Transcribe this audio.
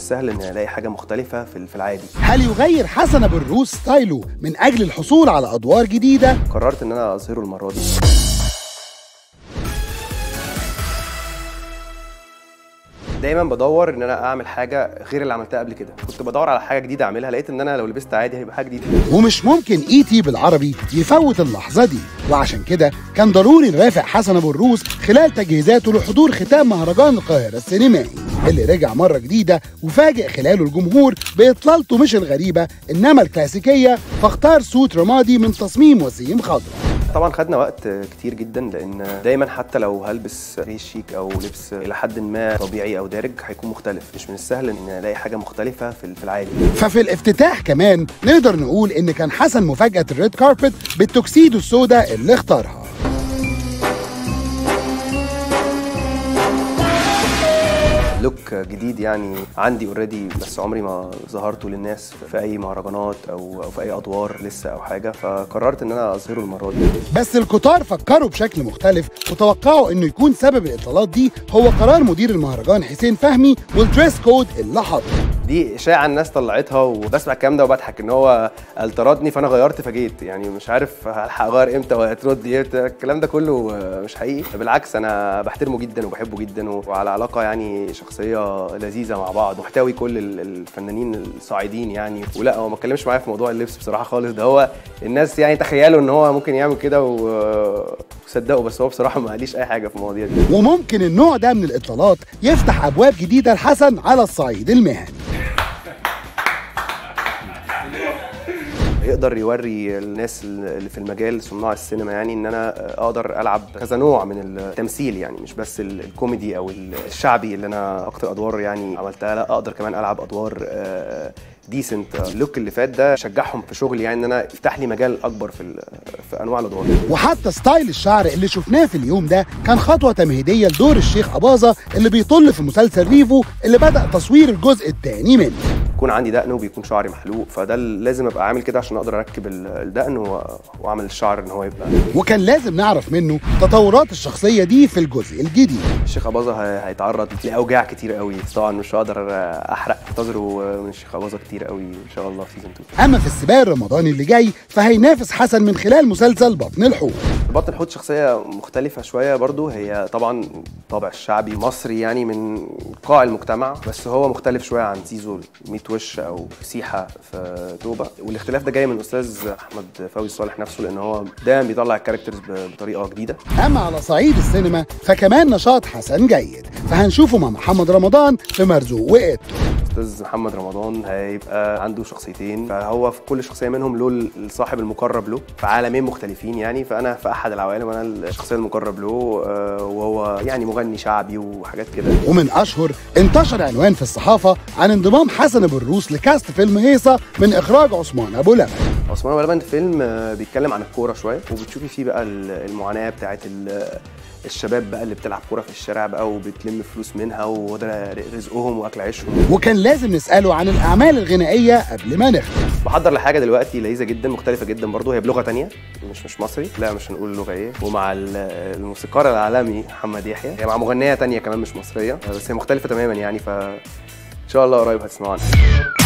السهل ان الاقي حاجه مختلفه في في العادي هل يغير حسن ابو الروس ستايله من اجل الحصول على ادوار جديده قررت ان انا اظهره المره دي دايما بدور ان انا اعمل حاجه غير اللي عملتها قبل كده كنت بدور على حاجه جديده اعملها لقيت ان انا لو لبست عادي هيبقى حاجه جديده ومش ممكن اي تي بالعربي يفوت اللحظه دي وعشان كده كان ضروري نرافق حسن ابو الروس خلال تجهيزاته لحضور ختام مهرجان القاهره السينمائي اللي رجع مره جديده وفاجئ خلاله الجمهور باطلالته مش الغريبه انما الكلاسيكيه فاختار سوت رمادي من تصميم وسيم خضراء طبعا خدنا وقت كتير جدا لان دايما حتى لو هلبس ريش شيك او لبس الى حد ما طبيعي او دارج هيكون مختلف مش من السهل ان الاقي حاجه مختلفه في في العادي ففي الافتتاح كمان نقدر نقول ان كان حسن مفاجاه الريد كاربت بالتوكسيدو السوداء اللي اختارها لوك جديد يعني عندي اوريدي بس عمري ما ظهرته للناس في اي مهرجانات او او في اي ادوار لسه او حاجه فقررت ان انا اظهره المره دي بس الكتار فكروا بشكل مختلف وتوقعوا انه يكون سبب الاطلالات دي هو قرار مدير المهرجان حسين فهمي والدريس كود اللي حطه دي اشاعه الناس طلعتها وبسمع الكلام ده وبضحك ان هو قال طردني فانا غيرت فجيت يعني مش عارف هلحق اغير امتى وهترد امتى الكلام ده كله مش حقيقي بالعكس انا بحترمه جدا وبحبه جدا وعلى علاقه يعني شخصيه لذيذه مع بعض محتوي كل الفنانين الصاعدين يعني ولا هو ما اتكلمش معايا في موضوع اللبس بصراحه خالص ده هو الناس يعني تخيلوا ان هو ممكن يعمل كده وصدقوا بس هو بصراحه ما قاليش اي حاجه في المواضيع دي وممكن النوع ده من الاطلالات يفتح ابواب جديده لحسن على الصعيد المهني يقدر يوري الناس اللي في المجال صناع السينما يعني ان انا اقدر العب كذا نوع من التمثيل يعني مش بس الكوميدي او الشعبي اللي انا اكتر ادوار يعني عملتها لا اقدر كمان العب ادوار ديسنت اللوك اللي فات ده شجعهم في شغلي يعني ان انا يفتح لي مجال اكبر في في انواع الادوار وحتى ستايل الشعر اللي شفناه في اليوم ده كان خطوه تمهيديه لدور الشيخ اباظه اللي بيطل في مسلسل ريفو اللي بدا تصوير الجزء الثاني منه بيكون عندي دقن وبيكون شعري محلوق فده لازم ابقى عامل كده عشان اقدر اركب الدقن واعمل الشعر ان هو يبقى وكان لازم نعرف منه تطورات الشخصيه دي في الجزء الجديد الشيخ اباظه هيتعرض لاوجاع كتير قوي طبعا مش هقدر احرق انتظروا من الشيخ اباظه كتير قوي ان شاء الله في سيزون 2 اما في السباق الرمضاني اللي جاي فهينافس حسن من خلال مسلسل بطن الحوت بطن الحوت شخصيه مختلفه شويه برضو هي طبعا طابع الشعبي مصري يعني من قاع المجتمع بس هو مختلف شويه عن زيزو 100 وش او سيحه في توبه والاختلاف ده جاي من الاستاذ احمد فوزي صالح نفسه لان هو دايما بيطلع الكاركترز بطريقه جديده اما على صعيد السينما فكمان نشاط حسن جيد فهنشوفه مع محمد رمضان في مرزوق وقت الاستاذ محمد رمضان هيبقى عنده شخصيتين فهو في كل شخصيه منهم له الصاحب المقرب له في عالمين مختلفين يعني فانا في احد العوالم انا الشخصيه المقرب له وهو يعني مغني شعبي وحاجات كده ومن اشهر انتشر عنوان في الصحافه عن انضمام حسن ابو الروس لكاست فيلم هيصه من اخراج عثمان ابو لبن عثمان ابو لبن فيلم بيتكلم عن الكوره شويه وبتشوفي فيه بقى المعاناه بتاعت الشباب بقى اللي بتلعب كوره في الشارع بقى وبتلم فلوس منها وده رزقهم واكل عيشهم وكان لازم نساله عن الاعمال الغنائيه قبل ما نختم بحضر لحاجه دلوقتي لذيذه جدا مختلفه جدا برضه هي بلغه تانية مش مش مصري لا مش هنقول اللغه ايه ومع الموسيقار العالمي محمد يحيى هي مع مغنيه تانية كمان مش مصريه بس هي مختلفه تماما يعني ف ان شاء الله قريب هتسمعوها